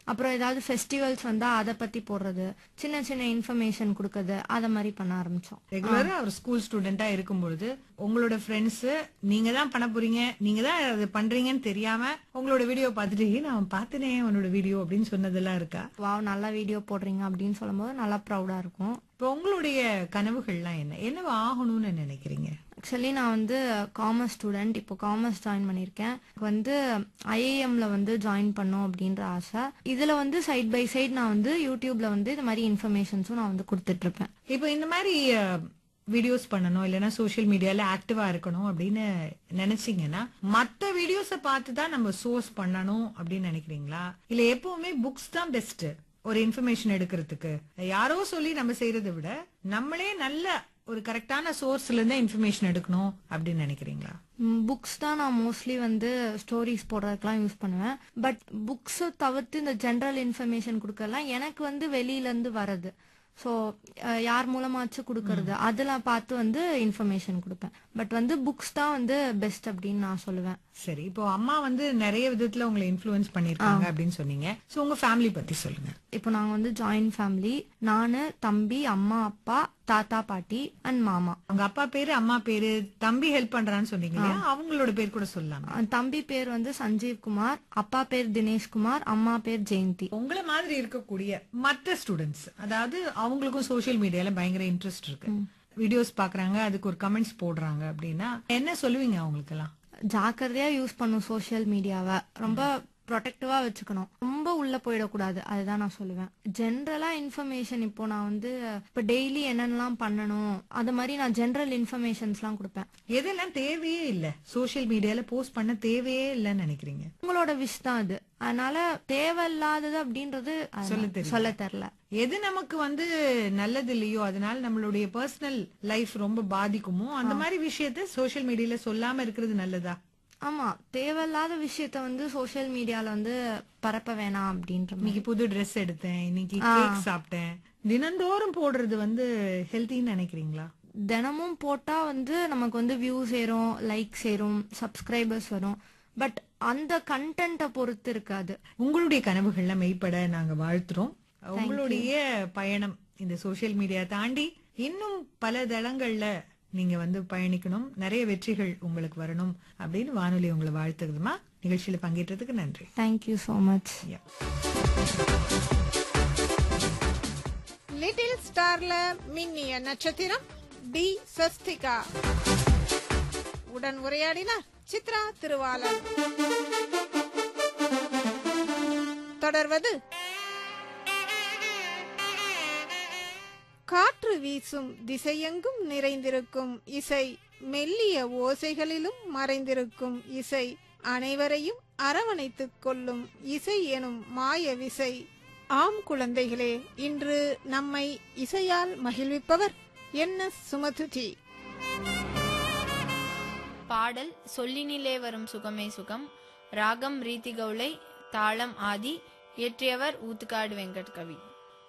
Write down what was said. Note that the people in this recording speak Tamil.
அப்புறம் ஏதாவது ஃபெஸ்டிவல்ஸ் வந்தா அதை பத்தி போடுறது சின்ன சின்ன இன்ஃபர்மேஷன் கொடுக்கறது அத மாதிரி பண்ண ஆரம்பிச்சோம் ரெகுலரா ஒரு ஸ்கூல் ஸ்டூடெண்டா இருக்கும்பொழுது உங்களோட ஃப்ரெண்ட்ஸ் நீங்க தான் பண்ண போறீங்க நீங்க தான் அது பண்றீங்கன்னு தெரியாம உங்களோட வீடியோ பார்த்துட்டு "ஏய், நான் பார்த்தனே உன்னோட வீடியோ அப்படின்னு சொன்னதெல்லாம் இருக்கா வாவ் நல்ல வீடியோ போடுறீங்க அப்படின்னு சொல்லும்போது நல்லா ப்ரௌடா இருக்கும் இப்போ உங்களுடைய கனவுகள்லாம் என்ன என்னவா ஆகணும்னு நினைக்கிறீங்க ஆக்சுவலி நான் வந்து காமர்ஸ் ஸ்டூடெண்ட் இப்போ காமர்ஸ் ஜாயின் பண்ணியிருக்கேன் எனக்கு வந்து ஐஏஎம்ல வந்து ஜாயின் பண்ணும் அப்படின்ற ஆசை இதுல வந்து சைட் பை சைடு நான் வந்து யூடியூப்ல வந்து இந்த மாதிரி இன்ஃபர்மேஷன்ஸும் நான் வந்து கொடுத்துட்டு இருப்பேன் இப்போ இந்த மாதிரி வீடியோஸ் பண்ணணும் இல்லைன்னா சோஷியல் மீடியால ஆக்டிவா இருக்கணும் அப்படின்னு நினைச்சீங்கன்னா மத்த வீடியோஸ பார்த்து தான் நம்ம சோர்ஸ் பண்ணணும் அப்படின்னு நினைக்கிறீங்களா இல்ல எப்பவுமே புக்ஸ் தான் பெஸ்ட் ஒரு இன்ஃபர்மேஷன் எடுக்கிறதுக்கு யாரோ சொல்லி நம்ம செய்யறதை விட நம்மளே நல்ல ஒரு கரெக்டான சோர்ஸ்ல இருந்து இன்ஃபர்மேஷன் எடுக்கணும் அப்படின்னு நினைக்கிறீங்களா புக்ஸ் தான் நான் மோஸ்ட்லி வந்து ஸ்டோரிஸ் போடுறதுக்கெல்லாம் யூஸ் பண்ணுவேன் பட் புக்ஸை தவிர்த்து இந்த ஜென்ரல் இன்ஃபர்மேஷன் கொடுக்கலாம் எனக்கு வந்து வெளியில இருந்து வரது ஸோ யார் மூலமாச்சும் கொடுக்கறது அதெல்லாம் பார்த்து வந்து இன்ஃபர்மேஷன் கொடுப்பேன் பட் வந்து புக்ஸ் தான் வந்து பெஸ்ட் அப்படின்னு நான் சொல்லுவேன் சரி இப்போ அம்மா வந்து நிறைய விதத்துல உங்களை இன்ஃப்ளூயன்ஸ் பண்ணிருக்காங்க அப்படின்னு சொன்னீங்க சோ உங்க ஃபேமிலி பத்தி சொல்லுங்க இப்போ நாங்க வந்து ஜாயின்ட் ஃபேமிலி நானு தம்பி அம்மா அப்பா தாத்தா பாட்டி அண்ட் மாமா உங்க அப்பா பேரு அம்மா பேரு தம்பி ஹெல்ப் பண்றான்னு சொன்னீங்க இல்லையா? அவங்களோட பேர் கூட சொல்லலாம் அஹ் தம்பி பேர் வந்து சஞ்சீவ் குமார் அப்பா பேர் தினேஷ் குமார் அம்மா பேர் ஜெயந்தி உங்கள மாதிரி இருக்கக்கூடிய மற்ற ஸ்டூடெண்ட்ஸ் அதாவது அவங்களுக்கும் சோஷியல் மீடியால பயங்கர இன்ட்ரெஸ்ட் இருக்கு வீடியோஸ் பாக்குறாங்க அதுக்கு ஒரு கமெண்ட்ஸ் போடுறாங்க அப்படின்னா என்ன சொல்லுவீங்க அவங்களுக்கெல்லாம் ஜாக்கிரதையா யூஸ் பண்ணும் சோஷியல் மீடியாவை ரொம்ப ப்ரொடெக்டிவா வச்சுக்கணும் ரொம்ப உள்ள போயிடக்கூடாது அதுதான் நான் சொல்லுவேன் ஜென்ரலா இன்ஃபர்மேஷன் இப்போ நான் வந்து இப்போ டெய்லி என்னென்னலாம் பண்ணணும் அது மாதிரி நான் ஜென்ரல் இன்ஃபர்மேஷன்ஸ்லாம் கொடுப்பேன் எதெல்லாம் தேவையே இல்ல சோஷியல் மீடியால போஸ்ட் பண்ண தேவையே இல்லைன்னு நினைக்கிறீங்க உங்களோட விஷ் தான் அது அதனால தேவையில்லாதது அப்படின்றது அது சொல்ல தெரியல. சொல்ல தெரியல எது நமக்கு வந்து நல்லது இல்லையோ அதனால நம்மளுடைய பர்சனல் லைஃப் ரொம்ப பாதிக்குமோ அந்த மாதிரி விஷயத்த சோஷியல் மீடியால சொல்லாம இருக்கிறது நல்லதா ஆமா தேவையில்லாத விஷயத்த வந்து சோஷியல் மீடியால வந்து பரப்ப வேணாம் அப்படின்ற மாதிரி இன்னைக்கு புது ட்ரெஸ் எடுத்தேன் இன்னைக்கு கேக் சாப்பிட்டேன் தினந்தோறும் போடுறது வந்து ஹெல்த்தின்னு நினைக்கிறீங்களா தினமும் போட்டா வந்து நமக்கு வந்து வியூஸ் ஏறும் லைக்ஸ் ஏறும் சப்ஸ்கிரைபர்ஸ் வரும் பட் அந்த கண்டென்ட்டை பொறுத்து இருக்காது உங்களுடைய கனவுகள்ல மெய்ப்பட நாங்க வாழ்த்துறோம் உங்களுடைய பயணம் இந்த சோஷியல் மீடியா தாண்டி இன்னும் பல தளங்கள்ல நீங்க வந்து பயணிக்கணும் நிறைய வெற்றிகள் உங்களுக்கு வரணும் அப்படின்னு வானொலி உங்களை வாழ்த்துக்குதுமா நிகழ்ச்சியில பங்கேற்றதுக்கு நன்றி thank you so much Yeah. Little ஸ்டார்ல மின்னிய நட்சத்திரம் டி சஸ்திகா உடன் உரையாடினார் சித்ரா திருவாளர் தொடர்வது காற்று வீசும் திசையெங்கும் நிறைந்திருக்கும் இசை மெல்லிய ஓசைகளிலும் மறைந்திருக்கும் இசை அனைவரையும் அரவணைத்துக் கொள்ளும் இசை எனும் மாய விசை ஆம் குழந்தைகளே இன்று நம்மை இசையால் மகிழ்விப்பவர் என்ன சுமதுஜி பாடல் சொல்லினிலே வரும் சுகமே சுகம் ராகம் ரீதி கவுளை தாளம் ஆதி இயற்றியவர் ஊத்துக்காடு வெங்கட் கவி